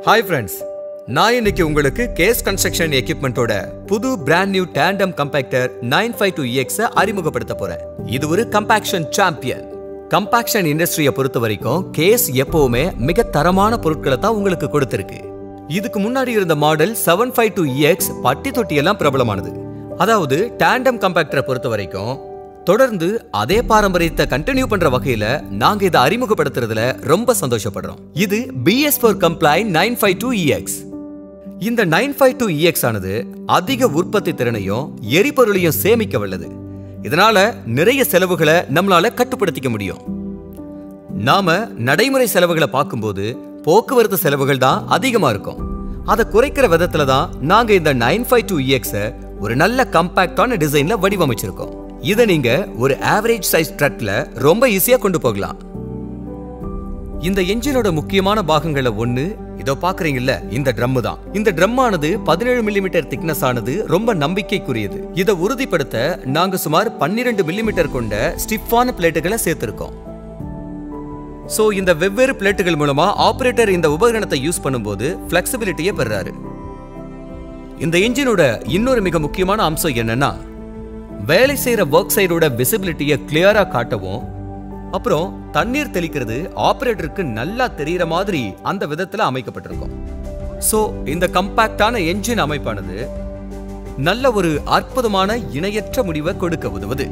hi friends நான் இன்னைக்கு உங்களுக்கு கேஸ் கன்ஸ்ட்ரக்ஷன் எக்யூப்மெண்ட்டோட புது brand new tandem compactor nine five two இஎக்ஸை அறிமுகப்படுத்த போறேன் இது ஒரு கம்பாக்ஷன் சாம்பியன் கம்பாக்ஷன் இண்டஸ்ட்ரியை பொறுத்த வரைக்கும் கேஸ் எப்பவுமே மிக தரமான பொருட்களை தான் உங்களுக்கு கொடுத்திருக்கு இதுக்கு முன்னாடி இருந்த model seven five two EX பட்டி தொட்டியெல்லாம் பிரபலமானது அதாவது டேண்டம் கம்பேக்டரை பொறுத்த வரைக்கும் தொடர்ந்து அதே பாரம்பரியத்தை கண்டினியூ பண்ற வகையில நாங்க இதை அறிமுகப்படுத்துறதுல ரொம்ப சந்தோஷப்படுறோம் இது BS four comply nine five two EX இந்த நைன் ஃபைவ் டூ இஎக்ஸ் ஆனது அதிக உற்பத்தி திறனையும் எரிபொருளையும் சேமிக்க வல்லது இதனால நிறைய செலவுகளை நம்மளால கட்டுப்படுத்திக்க முடியும் நாம நடைமுறை செலவுகளை பார்க்கும்போது போக்குவரத்து செலவுகள் தான் அதிகமா இருக்கும் அதை குறைக்கிற விதத்துல தான் நாங்க இந்த நைன் ஃபைவ் டூ இஎக்ஸை ஒரு நல்ல கம்பேக்டான டிசைன்ல வடிவமைச்சிருக்கோம் இதை நீங்க ஒரு ஆவரேஜ் சைஸ் ட்ரக்ல ரொம்ப ஈஸியா கொண்டு போகலாம் இந்த என்ஜினோட முக்கியமான பாகங்கள்ல ஒண்ணு இதோ பாக்குறீங்கல்ல இந்த ட்ரம் தான் இந்த ட்ரம் ஆனது பதினேழு மில்லிமீட்டர் திக்னஸ் ஆனது ரொம்ப நம்பிக்கைக்குரியது இதை உறுதிப்படுத்த நாங்க சுமார் பன்னிரெண்டு மில்லிமீட்டர் கொண்ட ஸ்டிஃபான பிளேட்டுகளை சேர்த்திருக்கோம் சோ இந்த வெவ்வேறு பிளேட்டுகள் மூலமா ஆபரேட்டர் இந்த உபகரணத்தை யூஸ் பண்ணும்போது பிளெக்சிபிலிட்டியை பெறாரு இந்த என்ஜினோட இன்னொரு மிக முக்கியமான அம்சம் என்னன்னா வேலை செய்யற ஒர்க் சைடோட விசிபிலிட்டியை கிளியரா காட்டவும் அப்புறம் தண்ணீர் தெளிக்கிறது ஆபரேட்டருக்கு நல்லா தெரியற மாதிரி அந்த விதத்துல அமைக்கப்பட்டிருக்கும் சோ இந்த கம்பாக்டான என்ஜின் அமைப்பானது நல்ல ஒரு அற்புதமான இணையற்ற முடிவை கொடுக்க உதவுது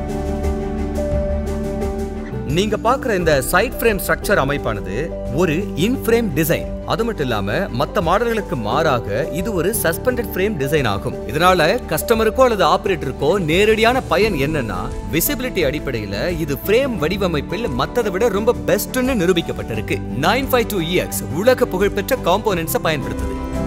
நீங்க பார்க்குற இந்த சைட் ஃப்ரேம் ஸ்ட்ரக்சர் அமைப்பானது ஒரு இன் ஃப்ரேம் டிசைன் அது மட்டும் இல்லாம மத்த மாடல்களுக்கு மாறாக இது ஒரு சஸ்பெண்டட் ஃப்ரேம் டிசைன் ஆகும் இதனால கஸ்டமருக்கோ அல்லது ஆபரேட்டருக்கோ நேரடியான பயன் என்னன்னா விசிபிலிட்டி அடிப்படையில இது ஃப்ரேம் வடிவமைப்பில் மத்ததை விட ரொம்ப பெஸ்ட்னு நிரூபிக்கப்பட்டிருக்கு நைன் ஃபைவ் டூ இஎக்ஸ் உலக புகழ்பெற்ற காம்போனன்ட்ஸை பயன்படுத்துது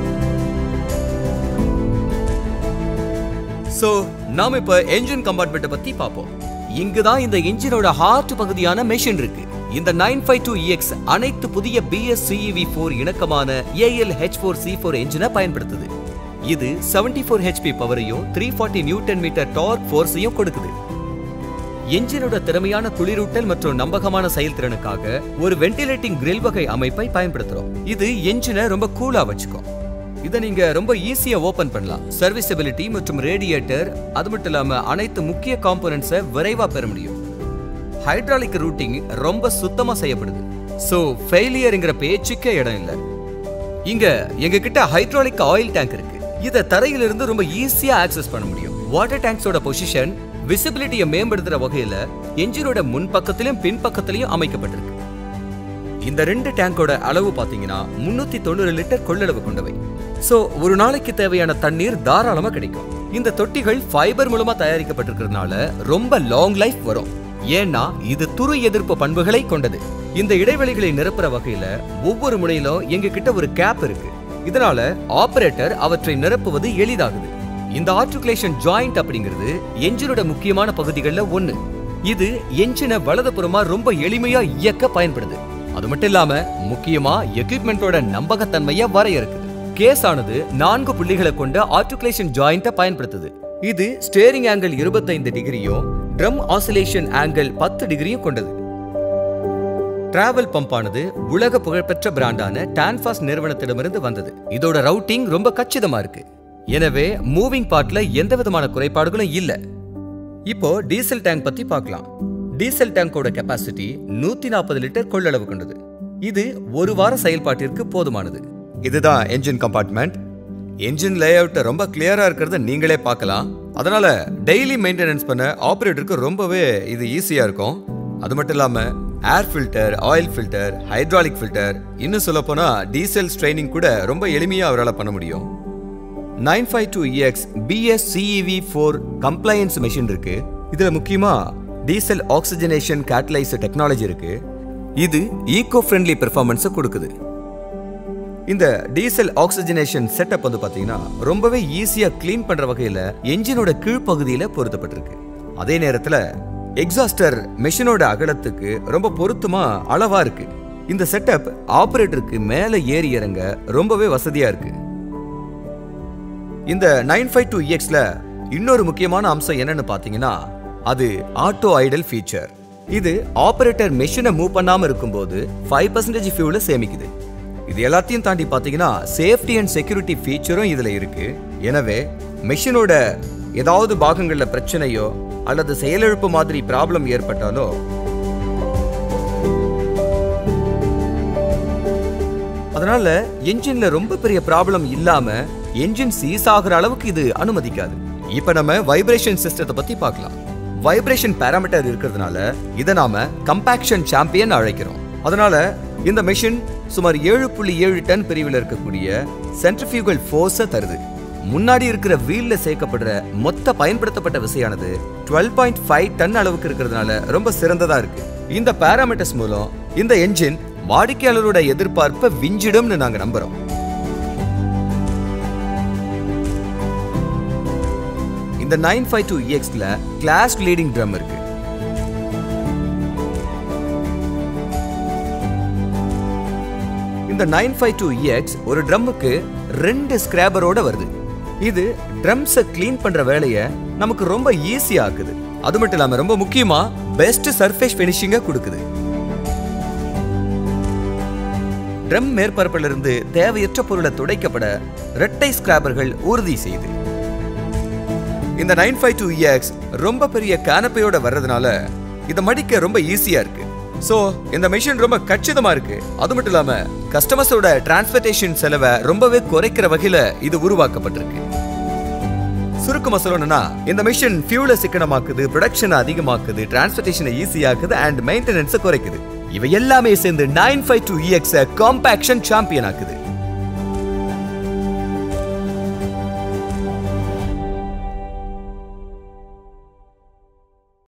சோ நாம இப்ப என்ஜின் கம்பார்ட்மெண்ட்டை பத்தி பார்ப்போம் இங்குதான் இந்த என்ஜினோட ஹார்ட் பகுதியான மெஷின் இருக்கு இந்த நைன் ஃபைவ் டூ இஎக்ஸ் அனைத்து புதிய பிஎஸ் சிஇவி ஃபோர் இணக்கமான AL H four C four என்ஜினை பயன்படுத்துது இது செவன்டி ஃபோர் ஹெச்பி பவரையும் three forty newton metre torque ஃபோர்ஸையும் கொடுக்குது என்ஜினோட திறமையான குளிரூட்டல் மற்றும் நம்பகமான செயல்திறனுக்காக ஒரு வென்டிலேட்டிங் கிரில் வகை அமைப்பை பயன்படுத்துறோம் இது என்ஜினை ரொம்ப கூலா வச்சுக்கும் இதை நீங்க ரொம்ப ஈஸியா ஓபன் பண்ணலாம் சர்வீசபிலிட்டி மற்றும் ரேடியேட்டர் அது மட்டும் இல்லாம அனைத்து முக்கிய காம்போனன்ட்ஸை விரைவா பெற முடியும் ஹைட்ராலிக் ரூட்டிங் ரொம்ப சுத்தமா செய்யப்படுது சோ ஃபெயிலியர்ங்கிற பேச்சுக்கே இடம் இல்ல இங்க எங்க கிட்ட ஹைட்ராலிக் ஆயில் டேங்க் இருக்கு இத தரையிலிருந்து ரொம்ப ஈஸியா ஆக்சஸ் பண்ண முடியும் வாட்டர் டேங்க்ஸோட பொசிஷன் விசிபிலிட்டியை மேம்படுத்துற வகையில என்ஜினோட முன் பக்கத்திலும் பின் பக்கத்திலையும் அமைக்கப்பட்டிருக்கு இந்த ரெண்டு டேங்கோட அளவு பாத்தீங்கன்னா முன்னூத்தி தொண்ணூறு லிட்டர் கொள்ளளவு கொண்டவை சோ ஒரு நாளைக்கு தேவையான தண்ணீர் தாராளமா கிடைக்கும் இந்த தொட்டிகள் ஃபைபர் மூலமா தயாரிக்கப்பட்டிருக்கிறதுனால ரொம்ப லாங் லைஃப் வரும் ஏன்னா இது துரு எதிர்ப்பு பண்புகளை கொண்டது இந்த இடைவெளிகளை நிரப்புற வகையில ஒவ்வொரு முனையிலும் எங்க கிட்ட ஒரு கேப் இருக்கு இதனால ஆபரேட்டர் அவற்றை நிரப்புவது எளிதாகுது இந்த ஆர்டிகுலேஷன் ஜாயிண்ட் அப்படிங்கிறது என்ஜினோட முக்கியமான பகுதிகளில் ஒண்ணு இது என்ஜினை வலதுபுறமா ரொம்ப எளிமையா இயக்க பயன்படுது அது மட்டும் இல்லாம முக்கியமா எக்யூப்மெண்டோட நம்பகத்தன்மையை வரையறுக்குது கேஸ் ஆனது நான்கு புள்ளிகளை கொண்ட ஆர்டிகுலேஷன் ஜாயிண்ட பயன்படுத்துது இது ஸ்டேரிங் ஆங்கிள் இருபத்தைந்து டிகிரியும் ட்ரம் ஆசிலேஷன் ஆங்கிள் பத்து டிகிரியும் கொண்டது டிராவல் பம்பானது உலக புகழ்பெற்ற பிராண்டான டான்பாஸ் நிறுவனத்திடமிருந்து வந்தது இதோட ரவுட்டிங் ரொம்ப கச்சிதமா இருக்கு எனவே மூவிங் பார்ட்ல எந்த விதமான குறைபாடுகளும் இல்ல இப்போ டீசல் டேங்க் பத்தி பார்க்கலாம் டீசல் டேங்கோட கெப்பாசிட்டி நூத்தி நாற்பது லிட்டர் கொள்ளளவு கொண்டது இது ஒரு வார செயல்பாட்டிற்கு போதுமானது இதுதான் engine compartment engine layout ரொம்ப கிளியரா இருக்கிறத நீங்களே பார்க்கலாம் அதனால டெய்லி மெயின்டெனன்ஸ் பண்ண ஆப்ரேட்டருக்கு ரொம்பவே இது ஈஸியா இருக்கும் அது மட்டும் இல்லாம air filter oil filter hydraulic filter இன்னும் சொல்ல போனா டீசல் ஸ்ட்ரைனிங் கூட ரொம்ப எளிமையா அவரால் பண்ண முடியும் nine five two EX BS CEV four compliance machine இருக்கு இதுல முக்கியமா டீசல் ஆக்சிஜனேஷன் கேட்டலைசர் டெக்னாலஜி இருக்கு இது ஈகோ ஃப்ரெண்ட்லி பெர்ஃபார்மன்ஸை கொடுக்குது இந்த டீசல் ஆக்சிஜனேஷன் செட்டப் வந்து பாத்தீங்கன்னா ரொம்பவே ஈஸியா க்ளீன் பண்ற வகையில என்ஜினோட கீழ்ப்பகுதியில பொருத்தப்பட்டிருக்கு அதே நேரத்துல எக்ஸாஸ்டர் மெஷினோட அகலத்துக்கு ரொம்ப பொருத்தமா அளவா இருக்கு இந்த செட்டப் ஆபரேட்டருக்கு மேல ஏறி இறங்க ரொம்பவே வசதியா இருக்கு இந்த நைன் ஃபைவ் டூ இஎக்ஸ்ல இன்னொரு முக்கியமான அம்சம் என்னன்னு பாத்தீங்கன்னா அது ஆட்டோ ஐடல் ஃபீச்சர் இது ஆபரேட்டர் மெஷினை மூவ் பண்ணாம இருக்கும்போது ஃபைவ் பர்சன்டேஜ் ஃபியூல சேமிக்குது இது எல்லாத்தையும் தாண்டி பார்த்தீங்கன்னா சேஃப்டி அண்ட் செக்யூரிட்டி ஃபீச்சரும் இதுல இருக்கு எனவே மெஷினோட ஏதாவது பாகங்கள்ல பிரச்சனையோ அல்லது செயலிழப்பு மாதிரி ப்ராப்ளம் ஏற்பட்டாலோ அதனால என்ஜின்ல ரொம்ப பெரிய ப்ராப்ளம் இல்லாம என்ஜின் சீஸ் ஆகுற அளவுக்கு இது அனுமதிக்காது இப்ப நம்ம வைப்ரேஷன் சிஸ்டத்தை பத்தி பார்க்கலாம் வைப்ரேஷன் பாராமீட்டர் இருக்கிறதுனால இதை நாம கம்பாக்ஷன் சாம்பியன் அழைக்கிறோம் அதனால இந்த மெஷின் சுமார் ஏழு புள்ளி ஏழு டன் பிரிவில் இருக்கக்கூடிய சென்ட்ரிஃபியூகல் ஃபோர்ஸை தருது முன்னாடி இருக்கிற வீல்ல சேர்க்கப்படுற மொத்த பயன்படுத்தப்பட்ட விசையானது டுவெல் பாயிண்ட் ஃபைவ் டன் அளவுக்கு இருக்கிறதுனால ரொம்ப சிறந்ததா இருக்கு இந்த பாராமீட்டர்ஸ் மூலம் இந்த என்ஜின் வாடிக்கையாளரோட எதிர்பார்ப்பை விஞ்சிடும்னு நாங்க நம்புறோம் இந்த நைன் ஃபைவ் டூ இஎக்ஸ்ல கிளாஸ் லீடிங் ட்ரம் இருக்கு இந்த நைன் ஃபைவ் டூ இஎக்ஸ் ஒரு ட்ரம்முக்கு ரெண்டு ஸ்கிராபரோட வருது இது ட்ரம்ஸை க்ளீன் பண்ற வேலையை நமக்கு ரொம்ப ஈஸியா ஆக்குது அது மட்டும் இல்லாம ரொம்ப முக்கியமா பெஸ்ட் சர்ஃபேஸ் ஃபினிஷிங்கை கொடுக்குது ட்ரம் மேற்பரப்பில் இருந்து தேவையற்ற பொருளை துடைக்கப்பட ரெட்டை ஸ்கிராபர்கள் உறுதி செய்து இந்த நைன் ஃபைவ் டூ இஎக்ஸ் ரொம்ப பெரிய கேனப்பையோட வர்றதுனால இதை மடிக்க ரொம்ப ஈஸியா இருக்கு சோ இந்த மெஷின் ரொம்ப கச்சிதமா இருக்கு அது மட்டும் இல்லாம கஸ்டமர்ஸோட டிரான்ஸ்போர்டேஷன் செலவை ரொம்பவே குறைக்கிற வகையில இது உருவாக்கப்பட்டிருக்கு சுருக்கமா சொல்லணும்னா இந்த மிஷின் ஃபியூலை சிக்கனமாக்குது ப்ரொடக்ஷனை அதிகமாக்குது டிரான்ஸ்போர்டேஷனை ஈஸியாக்குது அண்ட் மெயின்டெனன்ஸை குறைக்குது இவை எல்லாமே சேர்ந்து நைன் ஃபைவ் டூ இஎக்ஸை காம்பாக்ஷன் சாம்பியன் ஆக்குது